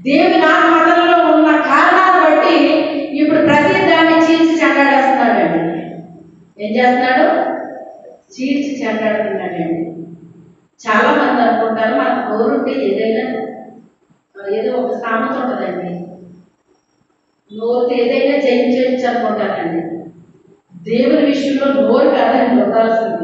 దేవుని ఆత్మతలలో ఉన్న కారణాలు బట్టి ఇప్పుడు ప్రతి దాన్ని చీల్చి చెండాడేస్తున్నాడండి ఏం చేస్తున్నాడు చీల్చి చెండాడుతున్నాడండి చాలా మంది అనుకుంటారు మనకు నోరుంటే ఏదైనా ఆ, ఏదో ఒక సామెత ఉంటుందండి నోరుతో ఏదైనా జయించవచ్చు అనుకుంటానండి దేవుని విషయంలో నోరు కాదని ఉండాల్సింది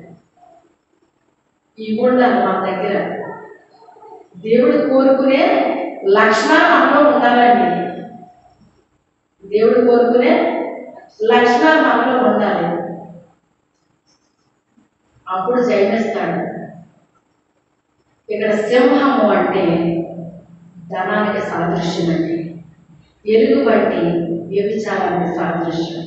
ఇవి కూడా మన దగ్గర దేవుడు కోరుకునే లక్షణాలు మనలో ఉండాలండి దేవుడు కోరుకునే లక్షణాలు మనలో ఉండాలి అప్పుడు జయమిస్తాడు ఇక్కడ సింహము అంటే ధనానికి సాదృశ్యం అండి ఎలుగు బట్టి వ్యభిచారానికి సాదృశ్యం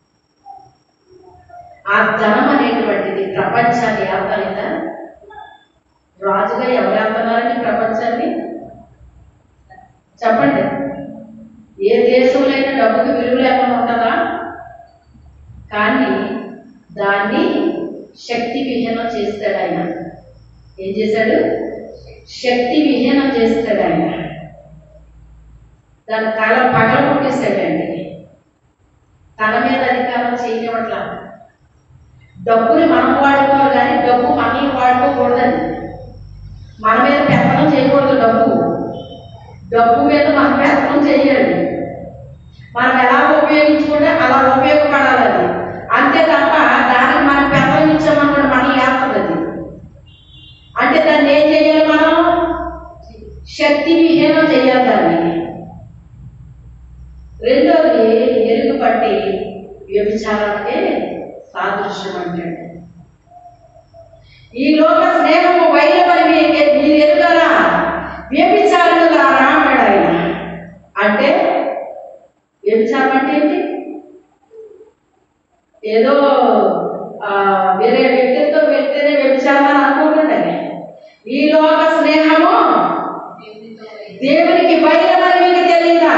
ఆ ధనం అనేటువంటిది ప్రపంచాన్ని ఏర్పడిందా రాజుగా ఎవరు ఏర్పన్నారండి ప్రపంచాన్ని చెప్పండి ఏ దేశంలో అయినా డబ్బుకి విలువ లేకుండా ఉంటుందా కానీ దాన్ని శక్తి విహీనం చేస్తాడు ఆయన ఏం చేశాడు శక్తి విహీనం చేస్తాడు ఆయన దాని తల పగల కొట్టేశాడండి తన మీద అధికారం చేయనివ్వట్లా డబ్బుని మనం వాడుకోవాలి కానీ డబ్బు మనల్ని వాడుకోకూడదండి మన మీద పెత్తనం చేయకూడదు డబ్బు డబ్బు మీద మనం పెత్తనం చేయాలి మనం ఎలా ఉపయోగించుకుంటే అలా ఉపయోగపడాలి అది అంతే తప్ప దానికి మనం పెత్తనం ఇచ్చామనుకోండి మనల్ని వేస్తుంది అది అంటే దాన్ని ఏం చేయాలి మనం శక్తి విహీనం చేయాలి దాన్ని రెండోది ఎరుగు పట్టి వ్యభిచారానికే సాదృశ్యం అంటాడు ఈ లోక స్నేహము బయలుపరి మీకు మీరు ఎరుగరా వ్యభిచారులుగా అన్నాడు ఆయన అంటే వ్యభిచారం అంటే ఏంటి ఏదో ఆ, వేరే వ్యక్తితో వెళ్తేనే వ్యభిచారం అని అనుకుంటుండే ఈ లోక స్నేహము దేవునికి బయలుపరి మీకు తెలియదా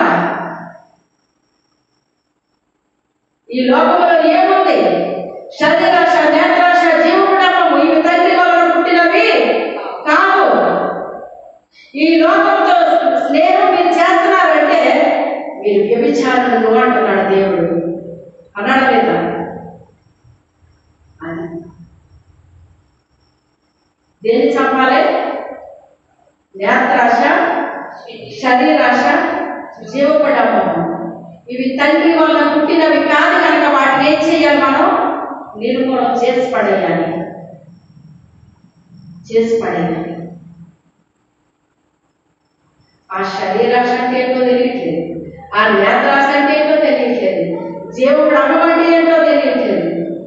ఈ లోకంలో ఏముంది శరీరాశ నేత్రాశ జీవకుడము ఇవి తండ్రి వలన పుట్టినవి కాదు ఈ లోకంతో స్నేహం మీరు చేస్తున్నారంటే మీరు వ్యభిచారులు అంటున్నాడు దేవుడు అన్నాడు లేదా అది దేన్ని చంపాలి నేత్రాశ శరీరాశ జీవపడము ఇవి తండ్రి వల్ల పుట్టినవి కాదు కనుక వాటిని ఏం చేయాలి మనం నిర్మూలన చేసి పడేయాలి చేసి పడేయాలి ఆ శరీరాశ అంటే ఏంటో తెలియట్లేదు ఆ నేత్రాశ అంటే ఏంటో తెలియట్లేదు జీవుడు అన్నం అంటే ఏంటో తెలియట్లేదు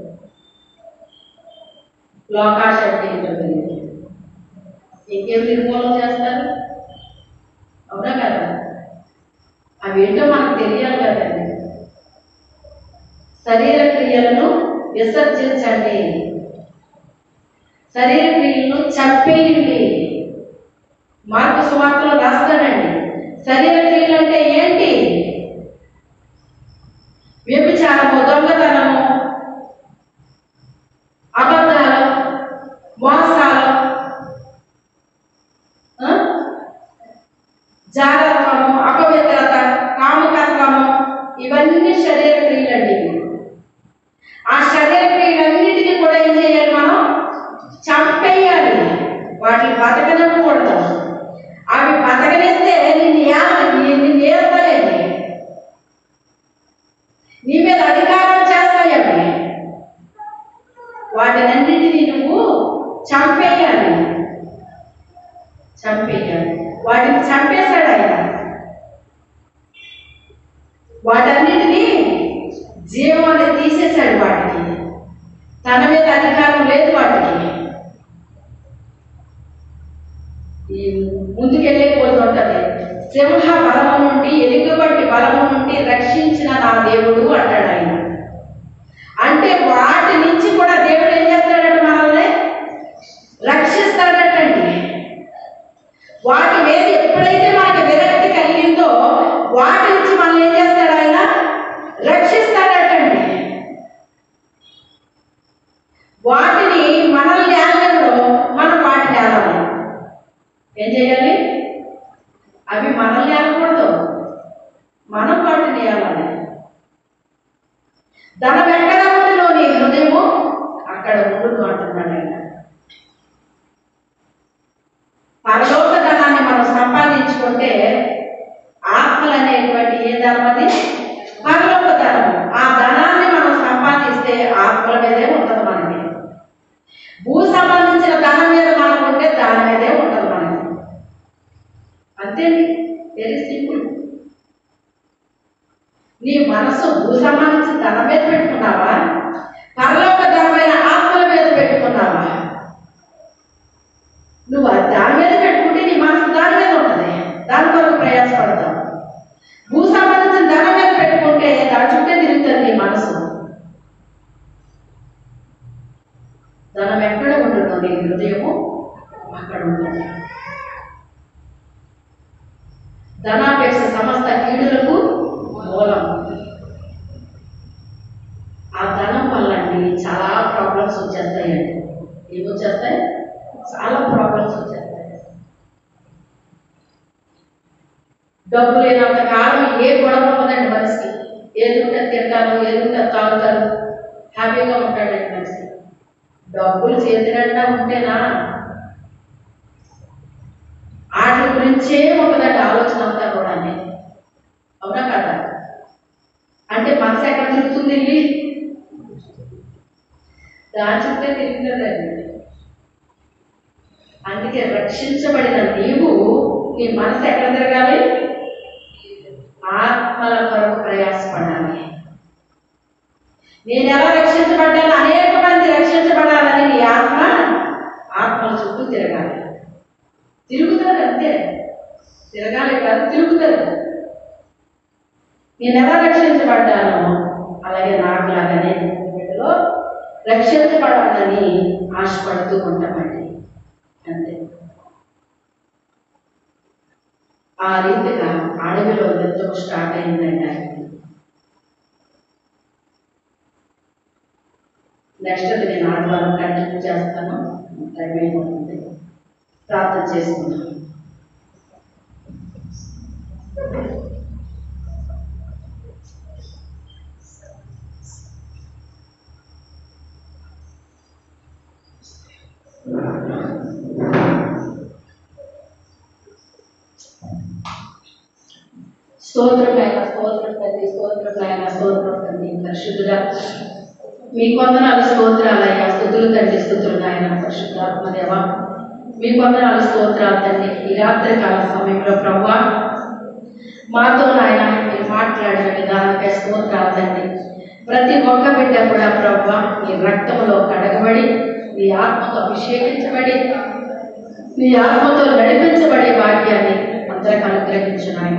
లోకాశ అంటే ఏంటో తెలియట్లేదు ఇంకేం నిర్మూలన చేస్తారు అవునా కదా అవేంటో మనకు తెలియాలి కదండి శరీర క్రియలను విసర్జించండి శరీర క్రియలను చంపేయండి మార్పు సువార్తలో రాస్తాడండి శరీర క్రియలు అంటే ఏంటి వ్యభిచారము దొంగతనము అబద్ధాలు మోసాలు ఆ? జాగ్రత్తము అపవిత్రత కామకత్వము ఇవన్నీ శరీర క్రియలండి ఆ శరీర క్రియలన్నిటినీ కూడా ఏం చేయాలి మనం చంపేయాలి వాటిని బతకనివ్వకూడదు అవి బతకనిస్తే నిన్ను ఏ- నిన్ను ఏర్పలేండి నీ మీద అధికారం చేస్తాయి అవి వాటినన్నిటినీ నువ్వు చంపేయాలి చంపేయాలి వాటిని చంపేశాడు ఆయన వాటన్నిటినీ జీవాన్ని తీసేశాడు వాటికి తన మీద అధికారం లేదు వాటికి ఈ ముందుకెళ్ళే పోతుంటది సింహ బలము నుండి ఎలుగుబంటి బలము నుండి రక్షించిన నా దేవుడు అంటాడు ఆయన అంటే వాటి నుంచి కూడా దేవుడు ఏం చేస్తాడంటే మనల్ని రక్షిస్తాడటండి వాటి మీద ఎప్పుడైతే మనకు విరక్తి కలిగిందో వాటి నుంచి మనం ఏం చేస్తాడు ఆయన రక్షిస్తాడటండి వాటిని మనల్ని ఏలడంలో మనం వాటిని ఏలాలి ఏం చేయాలి అవి మనల్ని ధనం ఎక్కడ ఉండునో నీ హృదయము అక్కడ ఉండును అంటున్నాడు ఆయన పరలోక ధనాన్ని మనం సంపాదించుకుంటే ఆత్మలు అనేటువంటి ఏ ధనం అది పరలోక ధనం ఆ ధనాన్ని మనం సంపాదిస్తే ఆత్మల మీదే ఉంటుంది మనకి భూ సంబంధించిన ధనం మీద మనకు ఉంటే దాని మీదే ఉంటుంది మనకి అంతేండి వెరీ సింపుల్ నీ మనసు భూ సంబంధించిన ధనం మీద పెట్టుకున్నావా పరలోక ధనమైన ఆత్మల మీద పెట్టుకున్నావా నువ్వు అది దాని మీద పెట్టుకుంటే నీ మనసు దాని మీద ఉంటుంది దాని కొరకు ప్రయాసపడతావు భూ సంబంధించిన ధనం మీద పెట్టుకుంటే దాని చుట్టే తిరుగుతుంది నీ మనసు ధనం ఎక్కడ ఉండదు నీ హృదయము అక్కడ ఉంటుంది ధనాపేక్ష సమస్త కీడులకు మూలం ఆ ధనం వల్ల అండి చాలా ప్రాబ్లమ్స్ వచ్చేస్తాయండి ఏమొచ్చేస్తాయి చాలా ప్రాబ్లమ్స్ వచ్చేస్తాయి డబ్బు లేనంత కాలం ఏ గొడవ ఉండదండి మనిషికి ఏది ఉంటే తింటారు ఏది ఉంటే తాగుతారు హ్యాపీగా ఉంటాడండి మనిషి డబ్బులు చేతినట్టా ఉంటేనా వాటి గురించే ఉంటుందండి ఆలోచన అంతా కూడా అవునా కదా అంటే మనసు ఎక్కడ తిరుగుతుంది వెళ్ళి దాని చుట్టే తిరుగుతుందండి అందుకే రక్షించబడిన నీవు నీ మనసు ఎక్కడ తిరగాలి ఆత్మల కొరకు ప్రయాసపడాలి నేను ఎలా రక్షించబడ్డాను అనేక మంది రక్షించబడాలని నీ ఆత్మ ఆత్మల చుట్టూ తిరగాలి తిరుగుతుంది అంతే తిరగాలి కాదు తిరుగుతుంది నేను ఎలా రక్షించబడ్డానో అలాగే నాకు లాగానే వీటిలో రక్షించబడాలని ఆశపడుతూ ఉంటామండి అంతే ఆ రీతిగా అడవిలో యుద్ధం స్టార్ట్ అయిందండి ఆయనకి నెక్స్ట్ అది నేను ఆదివారం కంటిన్యూ చేస్తాను టైం అయిపోతుంది ప్రార్థన చేసుకున్నాను స్తోత్రం నాయన స్తోత్రం తండ్రి స్తోత్రం నాయన స్తోత్రం తండ్రి పరిశుద్ధుడా మీ కొందనాలు స్తోత్రాలు అయ్యా స్థుతులు తండ్రి స్థుతులు నాయన పరిశుద్ధాత్మదేవ మీ కొందనాలు స్తోత్రాలు తండ్రి ఈ రాత్రి కాల సమయంలో ప్రభా మాతో నాయన మీరు మాట్లాడిన విధానంపై స్తోత్రాలు తండ్రి ప్రతి ఒక్క బిడ్డ కూడా ప్రభా మీ రక్తంలో కడగబడి మీ ఆత్మతో అభిషేకించబడి నీ ఆత్మతో నడిపించబడే భాగ్యాన్ని అందరికి అనుగ్రహించు నాయన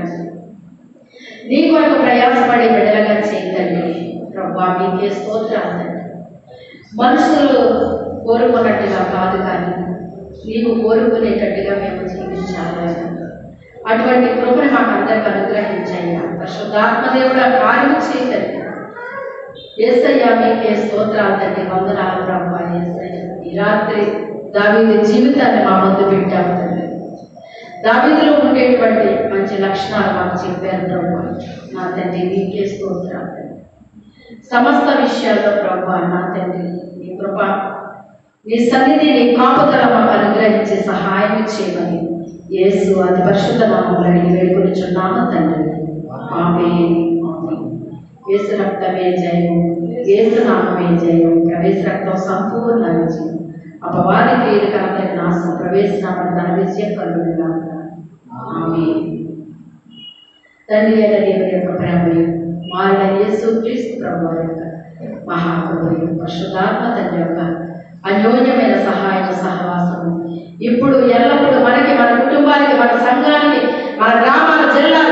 నీ కొరకు ప్రయాసపడి బిడ్డలుగా చేయతండి ప్రభా మీకే స్తోత్రాలు తండ్రి మనుషులు కోరుకున్నట్టుగా కాదు కానీ నీవు కోరుకునేటట్టుగా మేము జీవించాలి నాయన. అటువంటి కృపను మాకు అందరికి అనుగ్రహించయ్యా పరిశుద్ధాత్మదేవుడు ఆ కార్యం చేయతండి ఏసయ్యా మీకే స్తోత్రాలు తండ్రి వందనాలు ప్రభా ఏసయ్య ఈ రాత్రి దావీదు జీవితాన్ని మా ముందు పెట్టాము తండ్రి దావీదులో ఉండేటువంటి మంచి లక్షణాలు మాకు చెప్పారు ప్రభు నా తండ్రి మీకే స్తోత్రాలు తండ్రి. సమస్త విషయాల్లో ప్రభు నా తండ్రి నీ కృప నీ సన్నిధి నీ కాపుదల మాకు అనుగ్రహించి సహాయం చేయమని యేసు అతి పరిశుద్ధ నామములు అడిగి వేడుకొనిచున్నాము తండ్రి ఆమె యేసు రక్తమే జయం యేసు నామమే జయం ప్రవేశ రక్తం సంపూర్ణ విజయం అపవాది క్రియలు కలంతటి నాశనం ప్రవేశనామం తన విజయం కలుగుగా ఆమె తండ్రి అయిన దేవుని యొక్క ప్రేమయు మారిన యేసు క్రీస్తు ప్రభు యొక్క మహాకృపయు పరిశుద్ధాత్మ తండ్రి యొక్క అన్యోన్యమైన సహాయం సహవాసము ఇప్పుడు ఎల్లప్పుడూ మనకి మన కుటుంబానికి మన సంఘానికి మన గ్రామాల జిల్లా